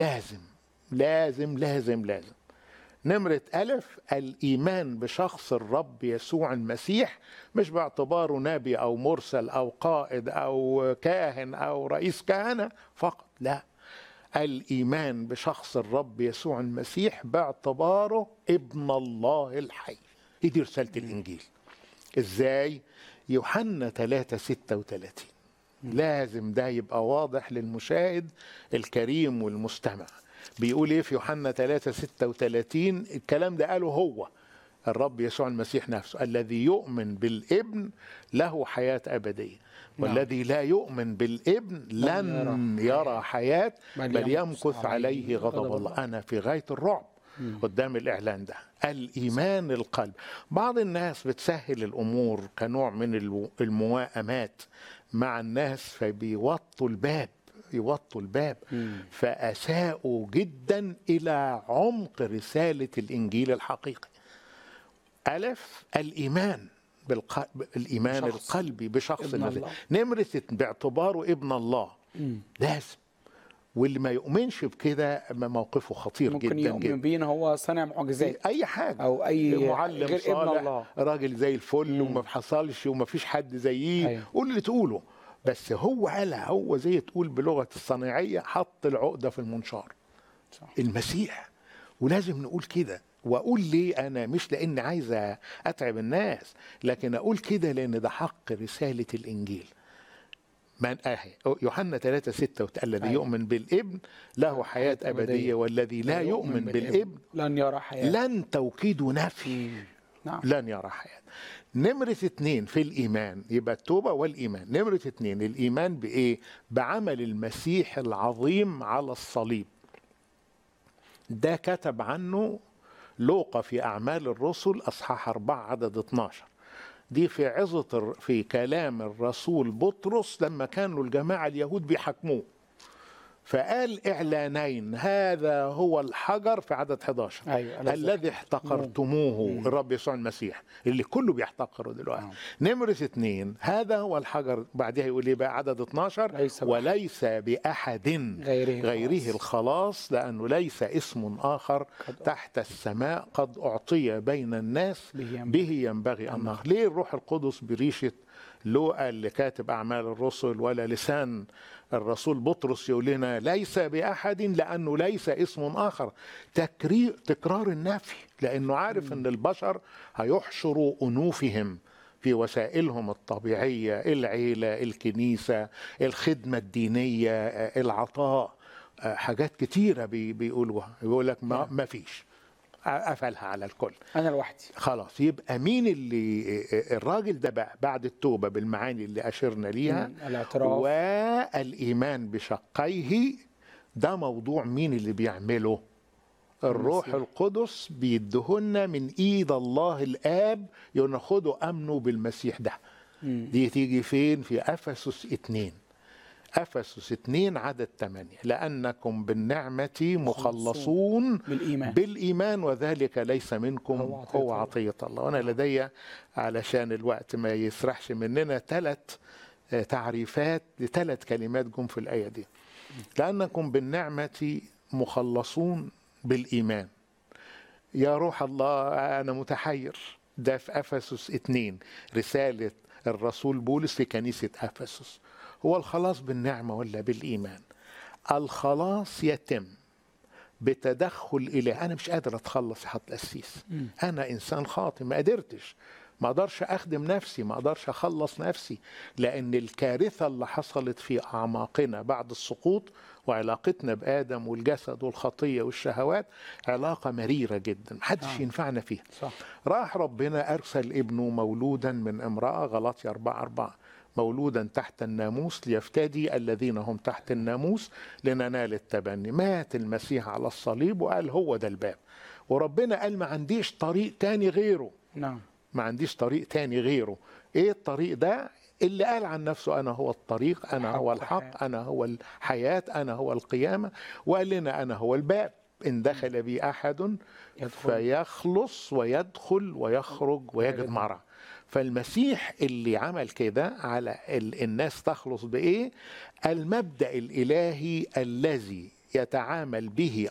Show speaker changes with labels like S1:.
S1: لازم لازم لازم لازم نمرة ألف الإيمان بشخص الرب يسوع المسيح مش باعتباره نبي أو مرسل أو قائد أو كاهن أو رئيس كهنة فقط لا الإيمان بشخص الرب يسوع المسيح باعتباره ابن الله الحي هي دي رسالة الإنجيل إزاي؟ يوحنا 3 36 لازم ده يبقى واضح للمشاهد الكريم والمستمع بيقول ايه في يوحنا 3 36 الكلام ده قاله هو الرب يسوع المسيح نفسه الذي يؤمن بالابن له حياة أبدية والذي لا يؤمن بالابن لن يرى حياة بل يمكث عليه غضب الله أنا في غاية الرعب قدام الإعلان ده الإيمان القلب بعض الناس بتسهل الأمور كنوع من المواءمات مع الناس فبيوطوا الباب يوطوا الباب فأساءوا جدا إلى عمق رسالة الإنجيل الحقيقي ألف الإيمان بالقلب الإيمان
S2: بشخص.
S1: القلبي بشخص
S2: ابن
S1: المسيح
S2: الله.
S1: نمرة باعتباره ابن الله لازم واللي ما يؤمنش بكده موقفه خطير
S2: ممكن
S1: جدا
S2: يؤمن
S1: جدا
S2: بيه ان هو صانع معجزات
S1: اي حاجه
S2: او اي
S1: معلم
S2: غير ابن
S1: صالح
S2: الله
S1: راجل زي الفل وما حصلش وما فيش حد زيه
S2: أيوة.
S1: قول اللي تقوله بس هو قالها هو زي تقول بلغه الصناعيه حط العقده في المنشار
S2: صح.
S1: المسيح ولازم نقول كده واقول ليه انا مش لان عايز اتعب الناس لكن اقول كده لان ده حق رساله الانجيل من اهي يوحنا 3 6 الذي
S2: أيوة.
S1: يؤمن بالابن له حياه ابديه والذي لا يؤمن بالابن
S2: لن يرى حياه
S1: لن توكيد نفي
S2: مم. نعم
S1: لن يرى حياة نمرة اتنين في الإيمان يبقى التوبة والإيمان نمرة اتنين الإيمان بإيه بعمل المسيح العظيم على الصليب ده كتب عنه لوقا في أعمال الرسل أصحاح أربعة عدد 12 دي في عظة الر- في كلام الرسول بطرس لما كانوا الجماعة اليهود بيحاكموه فقال إعلانين هذا هو الحجر في عدد 11
S2: ايوه الذي
S1: الذي احتقرتموه الرب يسوع المسيح اللي كله بيحتقره دلوقتي
S2: نعم.
S1: نمرة اثنين هذا هو الحجر بعدها يقول ايه بقى عدد 12
S2: ليس بأحد.
S1: وليس بأحد
S2: غيره
S1: غيره الخلاص لأنه ليس اسم آخر
S2: قد
S1: تحت السماء قد أعطي بين الناس
S2: به ينبغي.
S1: به ينبغي أن نخ ليه الروح القدس بريشة لوقا اللي كاتب أعمال الرسل ولا لسان الرسول بطرس يقول لنا ليس بأحد لأنه ليس اسم آخر تكرير تكرار النفي لأنه عارف أن البشر هيحشروا أنوفهم في وسائلهم الطبيعية العيلة الكنيسة الخدمة الدينية آه، العطاء آه، حاجات كتيرة بي- بيقولوها يقول لك ما, ما فيش قفلها على الكل
S2: انا لوحدي
S1: خلاص يبقى مين اللي الراجل ده بقى بعد التوبة بالمعاني اللي أشرنا ليها
S2: مم. الاعتراف
S1: والإيمان بشقيه ده موضوع مين اللي بيعمله الروح
S2: المسيح.
S1: القدس بيدهن من ايد الله الاب ينخدوا امنوا بالمسيح ده
S2: مم.
S1: دي تيجي فين في افسس اتنين افسس اتنين عدد ثمانية لانكم بالنعمة مخلصون
S2: بالايمان
S1: بالإيمان وذلك ليس منكم
S2: هو عطية
S1: هو
S2: الله.
S1: عطية الله وأنا لدي علشان الوقت ما يسرحش مننا ثلاث تعريفات لثلاث كلمات جم في الآية دي لأنكم بالنعمة مخلصون بالإيمان يا روح الله أنا متحير ده في أفسس اتنين رسالة الرسول بولس في كنيسة أفسس هو الخلاص بالنعمة ولا بالإيمان الخلاص يتم بتدخل إله أنا مش قادر أتخلص حط القسيس أنا إنسان خاطئ ما قدرتش ما أقدرش أخدم نفسي ما أقدرش أخلص نفسي لأن الكارثة اللي حصلت في أعماقنا بعد السقوط وعلاقتنا بآدم والجسد والخطية والشهوات علاقة مريرة جدا محدش
S2: آه.
S1: ينفعنا فيها
S2: صح
S1: راح ربنا أرسل ابنه مولودا من امرأة غلطي أربعة أربعة مولودا تحت الناموس ليفتدي الذين هم تحت الناموس لننال التبني مات المسيح على الصليب وقال هو ده الباب وربنا قال ما عنديش طريق تاني غيره
S2: نعم
S1: ما عنديش طريق تاني غيره ايه الطريق ده اللي قال عن نفسه انا هو الطريق انا هو
S2: الحق والحياة.
S1: الحق انا هو الحياة انا هو القيامة وقال لنا انا هو الباب ان دخل بي احد
S2: يدخل
S1: فيخلص ويدخل ويخرج ويجد
S2: ويجد
S1: مرعى فالمسيح اللي عمل كده على ال- الناس تخلص بايه المبدا الالهي الذي يتعامل به